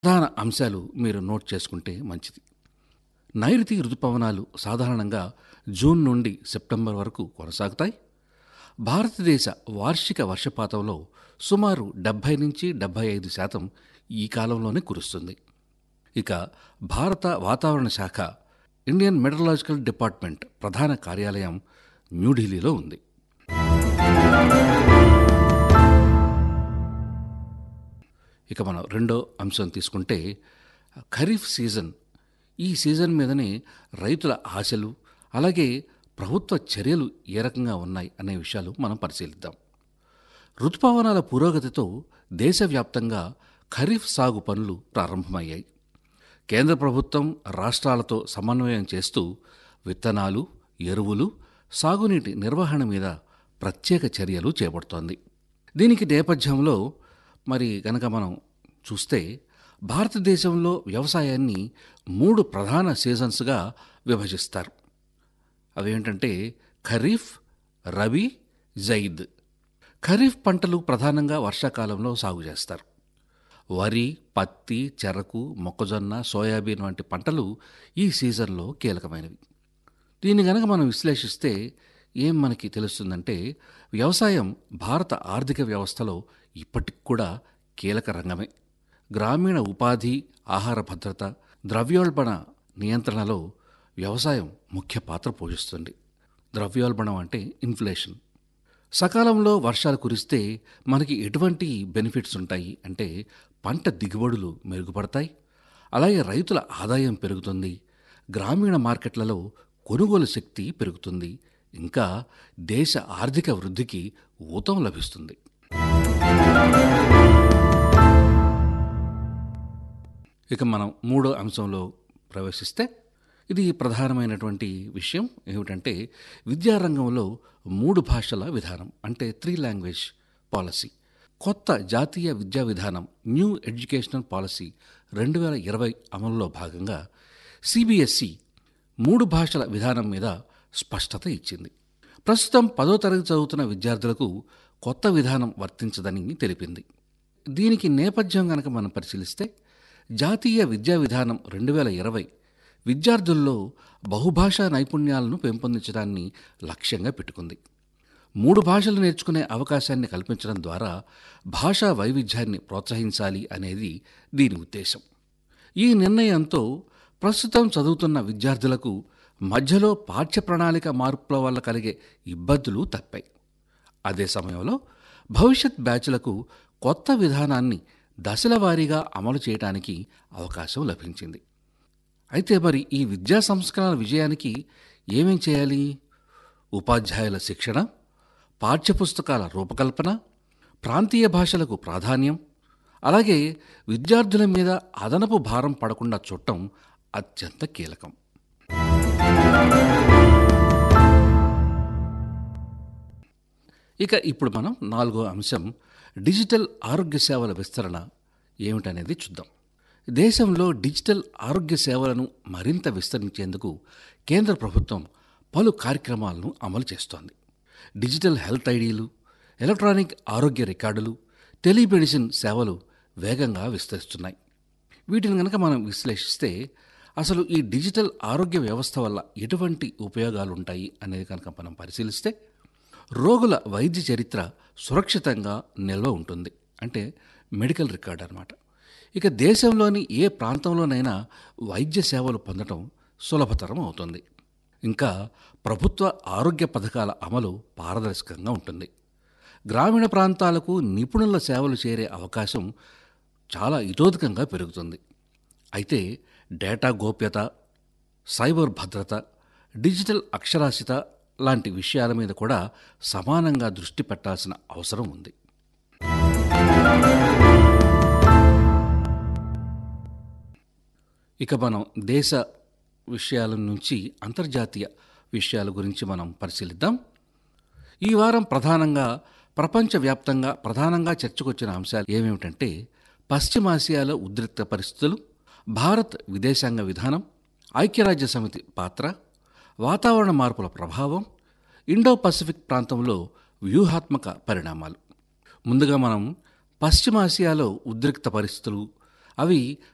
ప్రధాన అంశాలు మీరు నోట్ చేసుకుంటే మంచిది నైరుతి ఋతుపవనాలు సాధారణంగా జూన్ నుండి సెప్టెంబర్ వరకు కొనసాగుతాయి భారతదేశ వార్షిక వర్షపాతంలో సుమారు డెబ్భై నుంచి డెబ్భై ఐదు శాతం ఈ కాలంలోనే కురుస్తుంది ఇక భారత వాతావరణ శాఖ ఇండియన్ మెటరలాజికల్ డిపార్ట్మెంట్ ప్రధాన కార్యాలయం న్యూఢిల్లీలో ఉంది ఇక మనం రెండో అంశం తీసుకుంటే ఖరీఫ్ సీజన్ ఈ సీజన్ మీదనే రైతుల ఆశలు అలాగే ప్రభుత్వ చర్యలు ఏ రకంగా ఉన్నాయి అనే విషయాలు మనం పరిశీలిద్దాం ఋతుపవనాల పురోగతితో దేశవ్యాప్తంగా ఖరీఫ్ సాగు పనులు ప్రారంభమయ్యాయి కేంద్ర ప్రభుత్వం రాష్ట్రాలతో సమన్వయం చేస్తూ విత్తనాలు ఎరువులు సాగునీటి నిర్వహణ మీద ప్రత్యేక చర్యలు చేపడుతోంది దీనికి నేపథ్యంలో మరి గనక మనం చూస్తే భారతదేశంలో వ్యవసాయాన్ని మూడు ప్రధాన సీజన్స్గా విభజిస్తారు అవేంటంటే ఖరీఫ్ రబీ జైద్ ఖరీఫ్ పంటలు ప్రధానంగా వర్షాకాలంలో సాగు చేస్తారు వరి పత్తి చెరకు మొక్కజొన్న సోయాబీన్ వంటి పంటలు ఈ సీజన్లో కీలకమైనవి దీన్ని గనక మనం విశ్లేషిస్తే ఏం మనకి తెలుస్తుందంటే వ్యవసాయం భారత ఆర్థిక వ్యవస్థలో ఇప్పటికి కూడా కీలక రంగమే గ్రామీణ ఉపాధి ఆహార భద్రత ద్రవ్యోల్బణ నియంత్రణలో వ్యవసాయం ముఖ్య పాత్ర పోషిస్తుంది ద్రవ్యోల్బణం అంటే ఇన్ఫ్లేషన్ సకాలంలో వర్షాలు కురిస్తే మనకి ఎటువంటి బెనిఫిట్స్ ఉంటాయి అంటే పంట దిగుబడులు మెరుగుపడతాయి అలాగే రైతుల ఆదాయం పెరుగుతుంది గ్రామీణ మార్కెట్లలో కొనుగోలు శక్తి పెరుగుతుంది ఇంకా దేశ ఆర్థిక వృద్ధికి ఊతం లభిస్తుంది ఇక మనం మూడో అంశంలో ప్రవేశిస్తే ఇది ప్రధానమైనటువంటి విషయం ఏమిటంటే విద్యారంగంలో మూడు భాషల విధానం అంటే త్రీ లాంగ్వేజ్ పాలసీ కొత్త జాతీయ విద్యా విధానం న్యూ ఎడ్యుకేషనల్ పాలసీ రెండు వేల ఇరవై అమలులో భాగంగా సిబిఎస్ఈ మూడు భాషల విధానం మీద స్పష్టత ఇచ్చింది ప్రస్తుతం పదో తరగతి చదువుతున్న విద్యార్థులకు కొత్త విధానం వర్తించదని తెలిపింది దీనికి నేపథ్యం గనక మనం పరిశీలిస్తే జాతీయ విద్యా విధానం రెండు వేల ఇరవై విద్యార్థుల్లో బహుభాషా నైపుణ్యాలను పెంపొందించడాన్ని లక్ష్యంగా పెట్టుకుంది మూడు భాషలు నేర్చుకునే అవకాశాన్ని కల్పించడం ద్వారా భాషా వైవిధ్యాన్ని ప్రోత్సహించాలి అనేది దీని ఉద్దేశం ఈ నిర్ణయంతో ప్రస్తుతం చదువుతున్న విద్యార్థులకు మధ్యలో పాఠ్య ప్రణాళిక మార్పుల వల్ల కలిగే ఇబ్బందులు తప్పాయి అదే సమయంలో భవిష్యత్ బ్యాచ్లకు కొత్త విధానాన్ని దశల వారీగా అమలు చేయడానికి అవకాశం లభించింది అయితే మరి ఈ విద్యా సంస్కరణల విజయానికి ఏమేం చేయాలి ఉపాధ్యాయుల శిక్షణ పాఠ్యపుస్తకాల రూపకల్పన ప్రాంతీయ భాషలకు ప్రాధాన్యం అలాగే విద్యార్థుల మీద అదనపు భారం పడకుండా చూడటం అత్యంత కీలకం ఇక ఇప్పుడు మనం నాలుగో అంశం డిజిటల్ ఆరోగ్య సేవల విస్తరణ ఏమిటనేది చూద్దాం దేశంలో డిజిటల్ ఆరోగ్య సేవలను మరింత విస్తరించేందుకు కేంద్ర ప్రభుత్వం పలు కార్యక్రమాలను అమలు చేస్తోంది డిజిటల్ హెల్త్ ఐడీలు ఎలక్ట్రానిక్ ఆరోగ్య రికార్డులు టెలిమెడిసిన్ సేవలు వేగంగా విస్తరిస్తున్నాయి వీటిని కనుక మనం విశ్లేషిస్తే అసలు ఈ డిజిటల్ ఆరోగ్య వ్యవస్థ వల్ల ఎటువంటి ఉపయోగాలు ఉంటాయి అనేది కనుక మనం పరిశీలిస్తే రోగుల వైద్య చరిత్ర సురక్షితంగా నిల్వ ఉంటుంది అంటే మెడికల్ రికార్డ్ అనమాట ఇక దేశంలోని ఏ ప్రాంతంలోనైనా వైద్య సేవలు పొందడం సులభతరం అవుతుంది ఇంకా ప్రభుత్వ ఆరోగ్య పథకాల అమలు పారదర్శకంగా ఉంటుంది గ్రామీణ ప్రాంతాలకు నిపుణుల సేవలు చేరే అవకాశం చాలా ఇతోధికంగా పెరుగుతుంది అయితే డేటా గోప్యత సైబర్ భద్రత డిజిటల్ అక్షరాస్యత లాంటి విషయాల మీద కూడా సమానంగా దృష్టి పెట్టాల్సిన అవసరం ఉంది ఇక మనం దేశ విషయాల నుంచి అంతర్జాతీయ విషయాల గురించి మనం పరిశీలిద్దాం ఈ వారం ప్రధానంగా ప్రపంచవ్యాప్తంగా ప్రధానంగా చర్చకొచ్చిన అంశాలు ఏమేమిటంటే పశ్చిమాసియాలో ఉద్రిక్త పరిస్థితులు భారత్ విదేశాంగ విధానం ఐక్యరాజ్య సమితి పాత్ర వాతావరణ మార్పుల ప్రభావం ఇండో పసిఫిక్ ప్రాంతంలో వ్యూహాత్మక పరిణామాలు ముందుగా మనం పశ్చిమాసియాలో ఉద్రిక్త పరిస్థితులు అవి